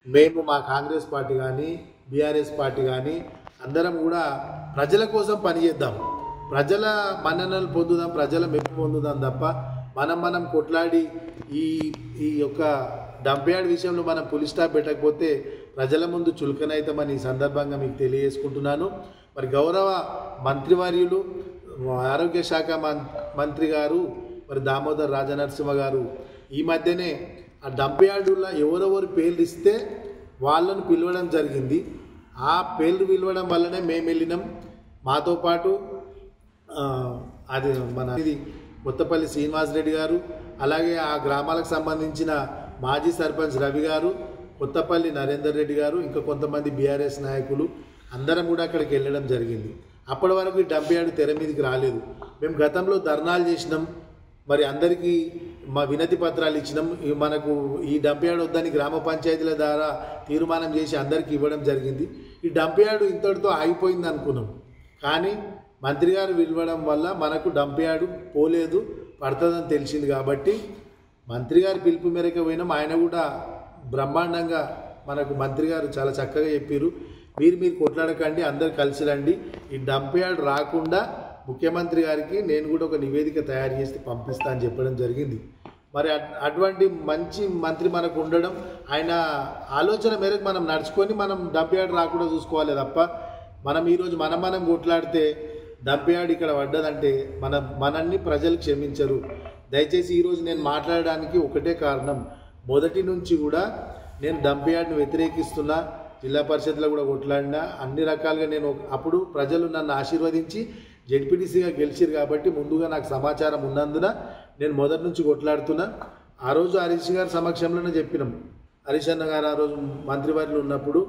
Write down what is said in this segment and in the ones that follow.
మేము మా కాంగ్రెస్ పార్టీ కానీ బీఆర్ఎస్ పార్టీ కానీ అందరం కూడా ప్రజల కోసం పనిచేద్దాం ప్రజల మన్ననలు పొందుదాం ప్రజల మెప్పు పొందుదాం తప్ప మనం మనం కొట్లాడి ఈ ఈ యొక్క డంప్యార్డ్ విషయంలో మనం పులి స్టాప్ పెట్టకపోతే ప్రజల ముందు చులకనైతామని ఈ సందర్భంగా మీకు తెలియజేసుకుంటున్నాను మరి గౌరవ మంత్రివర్యులు ఆరోగ్య శాఖ మం మంత్రి గారు మరి దామోదర్ రాజనరసింహ గారు ఈ మధ్యనే ఆ డంప్యార్డులో ఎవరెవరు పేర్లు ఇస్తే వాళ్ళను పిలవడం జరిగింది ఆ పేర్లు పిలవడం వల్లనే మేము వెళ్ళినాం మాతో పాటు ఆ, అది మన ఇది కొత్తపల్లి శ్రీనివాసరెడ్డి గారు అలాగే ఆ గ్రామాలకు సంబంధించిన మాజీ సర్పంచ్ రవి గారు కొత్తపల్లి నరేందర్ రెడ్డి గారు ఇంకా కొంతమంది బీఆర్ఎస్ నాయకులు అందరం కూడా అక్కడికి వెళ్ళడం జరిగింది అప్పటి వరకు ఈ డెబ్బై ఏడు తెర మీదకి రాలేదు మేము గతంలో ధర్నాలు చేసినాం మరి అందరికీ మా వినతి పత్రాలు ఇచ్చినాం ఈ మనకు ఈ డంప్యార్డ్ వద్దని గ్రామ పంచాయతీల ద్వారా తీర్మానం చేసి అందరికీ ఇవ్వడం జరిగింది ఈ డంప్యార్డ్ ఇంతటితో ఆగిపోయింది అనుకున్నాం కానీ మంత్రి గారు పిలవడం వల్ల మనకు డంప్యార్డ్ పోలేదు పడుతుందని తెలిసింది కాబట్టి మంత్రి గారి పిలుపు మేరకు పోయినాం ఆయన కూడా బ్రహ్మాండంగా మనకు మంత్రి గారు చాలా చక్కగా చెప్పారు మీరు మీరు కొట్లాడకండి అందరు కలిసి రండి ఈ డంప్యార్డ్ రాకుండా ముఖ్యమంత్రి గారికి నేను కూడా ఒక నివేదిక తయారు చేసి పంపిస్తా అని చెప్పడం జరిగింది మరి అట్- అటువంటి మంచి మంత్రి మనకు ఉండడం ఆయన ఆలోచన మేరకు మనం నడుచుకొని మనం డంప్యార్డ్ రాకుండా చూసుకోవాలి తప్ప మనం ఈరోజు మనం మనం కొట్లాడితే డంప్యార్డ్ ఇక్కడ పడ్డదంటే మన మనల్ని ప్రజలు క్షమించరు దయచేసి ఈరోజు నేను మాట్లాడడానికి ఒకటే కారణం మొదటి నుంచి కూడా నేను డంప్యార్డ్ని వ్యతిరేకిస్తున్నా జిల్లా పరిషత్లో కూడా కొట్లాడినా అన్ని రకాలుగా నేను అప్పుడు ప్రజలు నన్ను ఆశీర్వదించి జెడ్పీటీసీగా గెలిచిరు కాబట్టి ముందుగా నాకు సమాచారం ఉన్నందున నేను మొదటి నుంచి కొట్లాడుతున్నా ఆ రోజు హరీష్ గారి సమక్షంలోనే చెప్పినాం హరీష్ అన్న గారు ఆ రోజు మంత్రివర్యులు ఉన్నప్పుడు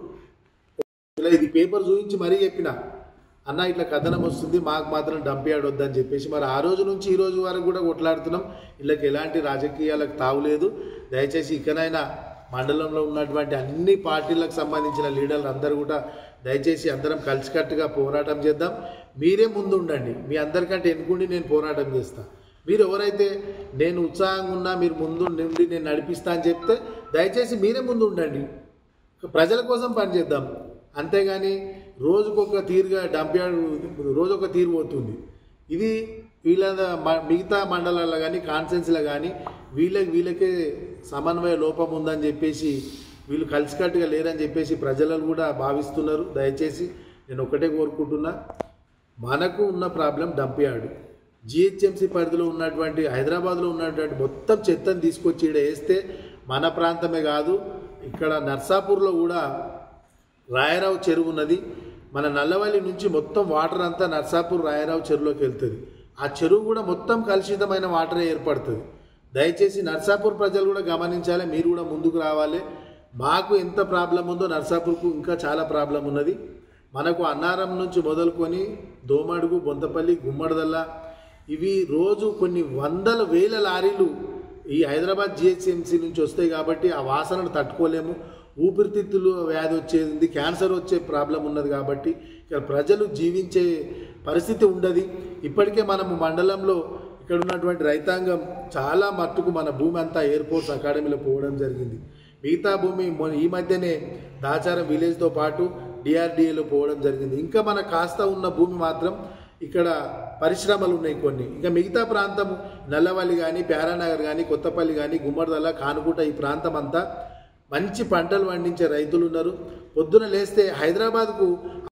ఇలా ఇది పేపర్ చూపించి మరీ చెప్పిన అన్న ఇట్లా కథనం వస్తుంది మాకు మాత్రం డంపియాడ్ వద్దని చెప్పేసి మరి ఆ రోజు నుంచి ఈ రోజు వరకు కూడా కొట్లాడుతున్నాం వీళ్ళకి ఎలాంటి రాజకీయాలకు తావులేదు దయచేసి ఇకనైనా మండలంలో ఉన్నటువంటి అన్ని పార్టీలకు సంబంధించిన లీడర్లు అందరూ కూడా దయచేసి అందరం కలిసికట్టుగా పోరాటం చేద్దాం మీరే ముందు ఉండండి మీ అందరికంటే ఎన్నుకుండి నేను పోరాటం చేస్తా మీరు ఎవరైతే నేను ఉత్సాహంగా ఉన్నా మీరు ముందు నుండి నేను నడిపిస్తా అని చెప్తే దయచేసి మీరే ముందు ఉండండి ప్రజల కోసం పనిచేద్దాం అంతేగాని రోజుకొక తీరుగా డంప్యార్డ్ రోజొక తీరు పోతుంది ఇది వీళ్ళ మ- మిగతా మండలాల్లో కానీ కాన్సెన్స్లో కానీ వీళ్ళకి వీళ్ళకే సమన్వయ లోపం ఉందని చెప్పేసి వీళ్ళు కలిసికట్టుగా లేరని చెప్పేసి ప్రజలు కూడా భావిస్తున్నారు దయచేసి నేను ఒకటే కోరుకుంటున్నా మనకు ఉన్న ప్రాబ్లం డంప్యార్డ్ జిహెచ్ఎంసీ పరిధిలో ఉన్నటువంటి హైదరాబాద్లో ఉన్నటువంటి మొత్తం చెత్తను తీసుకొచ్చి ఇక్కడ వేస్తే మన ప్రాంతమే కాదు ఇక్కడ నర్సాపూర్లో కూడా రాయరావు చెరువు ఉన్నది మన నల్లవల్లి నుంచి మొత్తం వాటర్ అంతా నర్సాపూర్ రాయరావు చెరువులోకి వెళ్తుంది ఆ చెరువు కూడా మొత్తం కలుషితమైన వాటరే ఏర్పడుతుంది దయచేసి నర్సాపూర్ ప్రజలు కూడా గమనించాలి మీరు కూడా ముందుకు రావాలి మాకు ఎంత ప్రాబ్లం ఉందో నర్సాపూర్కు ఇంకా చాలా ప్రాబ్లం ఉన్నది మనకు అన్నారం నుంచి మొదలుకొని దోమడుగు బొంతపల్లి గుమ్మడిదల్లా ఇవి రోజు కొన్ని వందల వేల లారీలు ఈ హైదరాబాద్ జిహెచ్ఎంసీ నుంచి వస్తాయి కాబట్టి ఆ వాసనను తట్టుకోలేము ఊపిరితిత్తులు వ్యాధి వచ్చేది క్యాన్సర్ వచ్చే ప్రాబ్లం ఉన్నది కాబట్టి ఇక్కడ ప్రజలు జీవించే పరిస్థితి ఉండదు ఇప్పటికే మనము మండలంలో ఇక్కడ ఉన్నటువంటి రైతాంగం చాలా మట్టుకు మన భూమి అంతా ఎయిర్ ఫోర్స్ అకాడమీలో పోవడం జరిగింది మిగతా భూమి మొ- ఈ మధ్యనే దాచారం విలేజ్తో పాటు డిఆర్డిఏలో పోవడం జరిగింది ఇంకా మన కాస్త ఉన్న భూమి మాత్రం ఇక్కడ పరిశ్రమలు ఉన్నాయి కొన్ని ఇంకా మిగతా ప్రాంతం నల్లవల్లి కానీ ప్యారానగర్ కానీ కొత్తపల్లి కానీ గుమ్మడిదల కానుకుంట ఈ ప్రాంతం అంతా మంచి పంటలు పండించే రైతులు ఉన్నారు పొద్దున లేస్తే హైదరాబాద్కు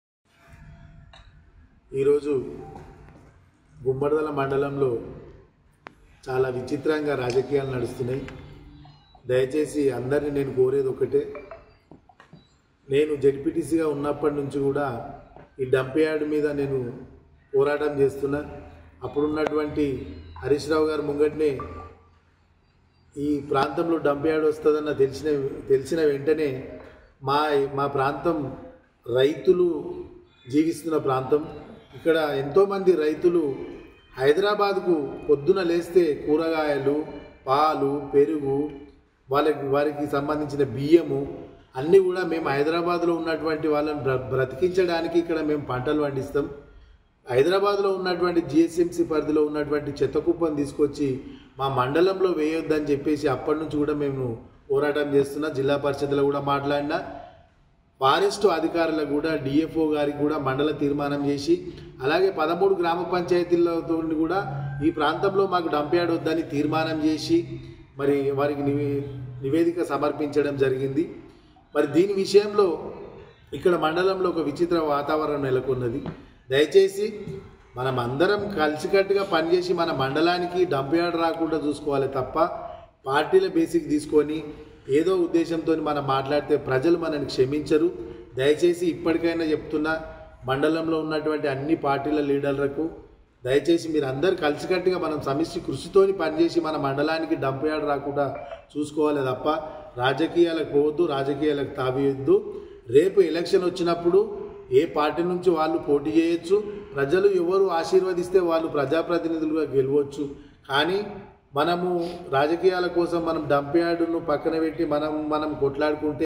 ఈరోజు గుమ్మడిదల మండలంలో చాలా విచిత్రంగా రాజకీయాలు నడుస్తున్నాయి దయచేసి అందరినీ నేను కోరేది ఒకటే నేను జడ్పీటీసీగా ఉన్నప్పటి నుంచి కూడా ఈ డంప్ యార్డ్ మీద నేను పోరాటం చేస్తున్నా అప్పుడున్నటువంటి హరీష్ రావు గారు ముంగట్నే ఈ ప్రాంతంలో డంప్ యార్డ్ వస్తుందన్న తెలిసిన తెలిసిన వెంటనే మా మా ప్రాంతం రైతులు జీవిస్తున్న ప్రాంతం ఇక్కడ ఎంతోమంది రైతులు హైదరాబాద్కు పొద్దున లేస్తే కూరగాయలు పాలు పెరుగు వాళ్ళకి వారికి సంబంధించిన బియ్యము అన్నీ కూడా మేము హైదరాబాద్లో ఉన్నటువంటి వాళ్ళని బ్ర బ్రతికించడానికి ఇక్కడ మేము పంటలు పండిస్తాం హైదరాబాద్లో ఉన్నటువంటి జిఎస్ఎంసీ పరిధిలో ఉన్నటువంటి చెత్త కుప్పను తీసుకొచ్చి మా మండలంలో వేయొద్దని చెప్పేసి అప్పటి నుంచి కూడా మేము పోరాటం చేస్తున్నా జిల్లా పరిషత్లో కూడా మాట్లాడినా ఫారెస్ట్ అధికారులకు కూడా డిఎఫ్ఓ గారికి కూడా మండల తీర్మానం చేసి అలాగే పదమూడు గ్రామ పంచాయతీలతో కూడా ఈ ప్రాంతంలో మాకు డంప్ యార్డ్ వద్దని తీర్మానం చేసి మరి వారికి నివే నివేదిక సమర్పించడం జరిగింది మరి దీని విషయంలో ఇక్కడ మండలంలో ఒక విచిత్ర వాతావరణం నెలకొన్నది దయచేసి మనం అందరం కలిసికట్టుగా పనిచేసి మన మండలానికి డంప్ యార్డ్ రాకుండా చూసుకోవాలి తప్ప పార్టీల బేసిక్ తీసుకొని ఏదో ఉద్దేశంతో మనం మాట్లాడితే ప్రజలు మనల్ని క్షమించరు దయచేసి ఇప్పటికైనా చెప్తున్నా మండలంలో ఉన్నటువంటి అన్ని పార్టీల లీడర్లకు దయచేసి మీరు అందరు కలిసికట్టుగా మనం సమిష్టి కృషితోని పనిచేసి మన మండలానికి డంప్ యార్డ్ రాకుండా చూసుకోవాలి తప్ప రాజకీయాలకు పోవద్దు రాజకీయాలకు తావేయద్దు రేపు ఎలక్షన్ వచ్చినప్పుడు ఏ పార్టీ నుంచి వాళ్ళు పోటీ చేయొచ్చు ప్రజలు ఎవరు ఆశీర్వదిస్తే వాళ్ళు ప్రజాప్రతినిధులుగా గెలవచ్చు కానీ మనము రాజకీయాల కోసం మనం డంప్ యార్డును పక్కన పెట్టి మనం మనం కొట్లాడుకుంటే